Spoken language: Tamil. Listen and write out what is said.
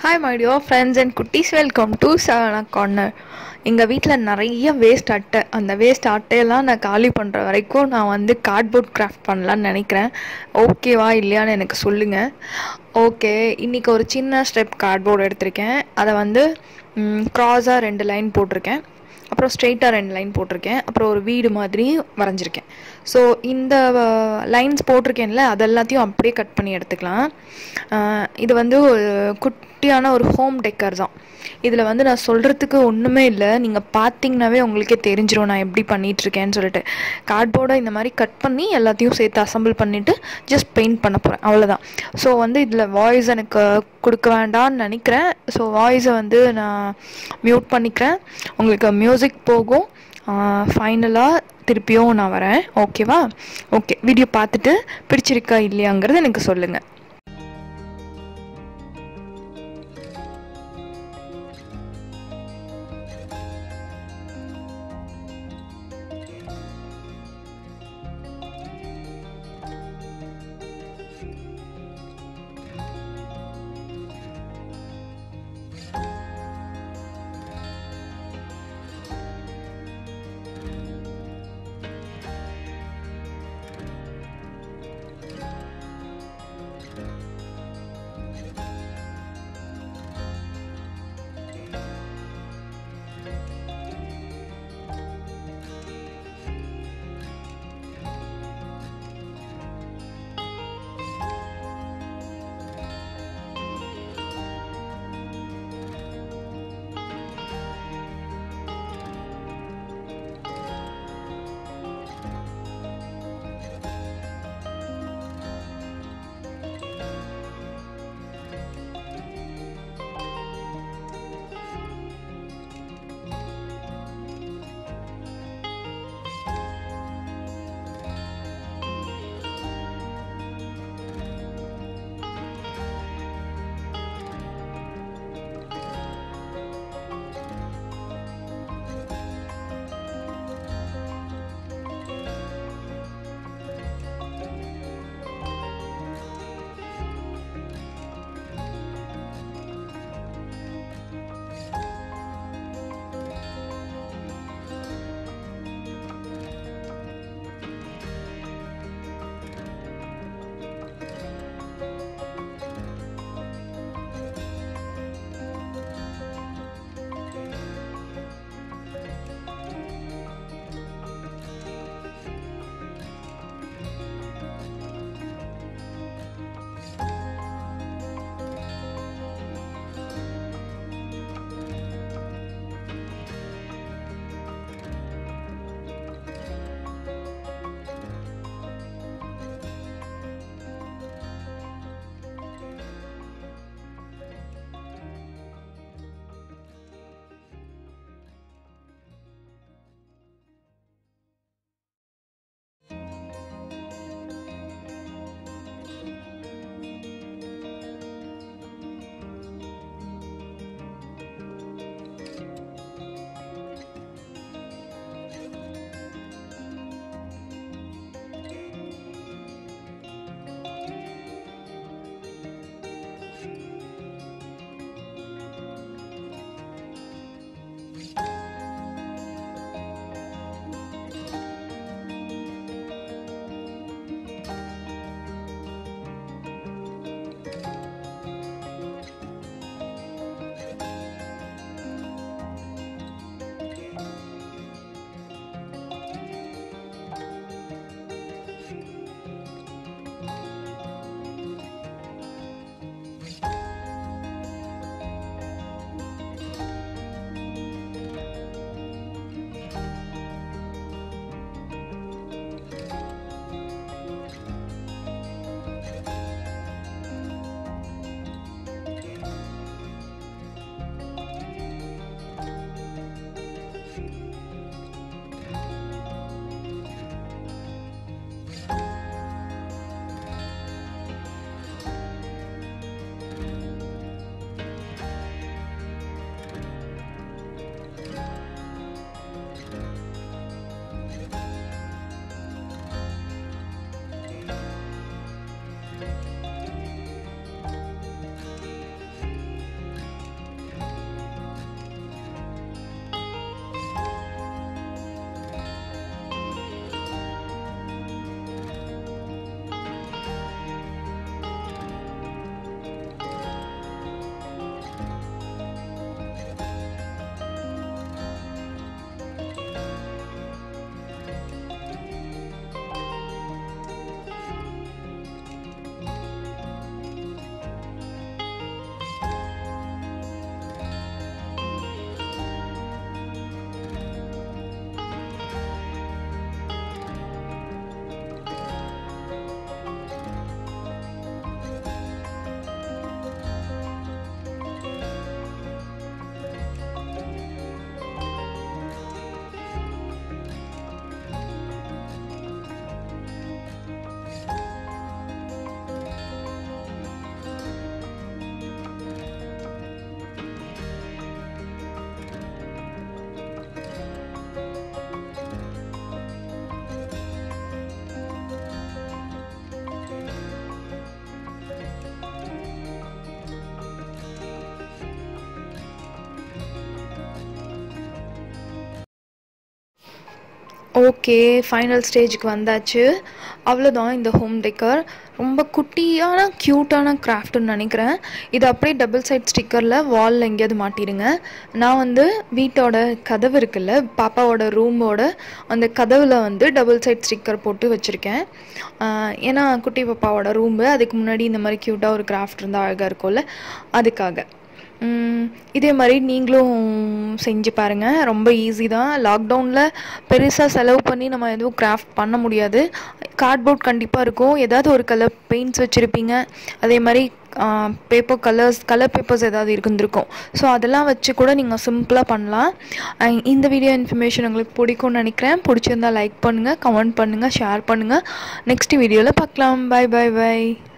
hi my dear friends and குட்டீஸ் வெல்கம் டு சவனா கார்னர் எங்கள் வீட்டில் நிறைய வேஸ்ட் அட்டை அந்த வேஸ்ட் அட்டையெல்லாம் நான் காலி பண்ணுற வரைக்கும் நான் வந்து கார்ட்போர்ட் கிராஃப்ட் பண்ணலான்னு நினைக்கிறேன் ஓகேவா இல்லையான்னு எனக்கு சொல்லுங்கள் ஓகே இன்றைக்கி ஒரு சின்ன ஸ்டெப் கார்ட்போர்டு எடுத்திருக்கேன் அதை வந்து க்ராஸாக ரெண்டு லைன் போட்டிருக்கேன் அப்புறம் ஸ்ட்ரெயிட்டாக ரெண்டு லைன் போட்டிருக்கேன் அப்புறம் ஒரு வீடு மாதிரி வரைஞ்சிருக்கேன் ஸோ இந்த லைன்ஸ் போட்டிருக்கேன்ல அது எல்லாத்தையும் அப்படியே கட் பண்ணி எடுத்துக்கலாம் அஹ் இது வந்து ஒரு குட்டியான ஒரு ஹோம் டெக்கர் தான் இதில் வந்து நான் சொல்கிறதுக்கு ஒன்றுமே இல்லை நீங்கள் பார்த்தீங்கன்னாவே உங்களுக்கே தெரிஞ்சிரும் நான் எப்படி பண்ணிகிட்ருக்கேன்னு சொல்லிட்டு கார்ட்போர்டை இந்த மாதிரி கட் பண்ணி எல்லாத்தையும் சேர்த்து அசம்பிள் பண்ணிவிட்டு ஜஸ்ட் பெயிண்ட் பண்ண போகிறேன் அவ்வளோதான் ஸோ வந்து இதில் வாய்ஸ் எனக்கு கொடுக்க வேண்டாம்னு நினைக்கிறேன் ஸோ வாய்ஸை வந்து நான் மியூட் பண்ணிக்கிறேன் உங்களுக்கு மியூசிக் போகும் ஃபைனலாக திருப்பியும் நான் வரேன் ஓகேவா ஓகே வீடியோ பார்த்துட்டு பிடிச்சிருக்கா இல்லையாங்கிறது எனக்கு சொல்லுங்கள் ஓகே ஃபைனல் ஸ்டேஜுக்கு வந்தாச்சு அவ்வளோதான் இந்த ஹோம் டெக்கர் ரொம்ப குட்டியான க்யூட்டான கிராஃப்ட்னு நினைக்கிறேன் இது அப்படியே டபுள் சைட் ஸ்டிக்கரில் வாலில் எங்கேயாவது மாட்டிடுங்க நான் வந்து வீட்டோட கதவு இருக்குல்ல பாப்பாவோட ரூமோட அந்த கதவில் வந்து டபுள் சைட் ஸ்டிக்கர் போட்டு வச்சுருக்கேன் ஆஹ் ஏன்னா குட்டி பாப்பாவோட ரூமு அதுக்கு முன்னாடி இந்த மாதிரி க்யூட்டாக ஒரு கிராஃப்ட் இருந்தால் அழகாக இருக்கும்ல அதுக்காக உம், இதே மாதிரி நீங்களும் செஞ்சு பாருங்கள் ரொம்ப ஈஸி தான் லாக்டவுனில் பெருசாக செலவு பண்ணி நம்ம எதுவும் கிராஃப்ட் பண்ண முடியாது கார்ட்போர்ட் கண்டிப்பாக இருக்கும் ஏதாவது ஒரு கலர் பெயிண்ட்ஸ் வச்சுருப்பீங்க அதே மாதிரி பேப்பர் கலர்ஸ் கலர் பேப்பர்ஸ் ஏதாவது இருந்திருக்கும் ஸோ அதெல்லாம் வச்சு கூட நீங்கள் சிம்பிளாக பண்ணலாம் அஹ் இந்த வீடியோ இன்ஃபர்மேஷன் உங்களுக்கு பிடிக்கும்னு நினைக்கிறேன் பிடிச்சிருந்தா லைக் பண்ணுங்கள் கமெண்ட் பண்ணுங்கள் ஷேர் பண்ணுங்கள் நெக்ஸ்ட் வீடியோவில் பார்க்கலாம் பை பை பை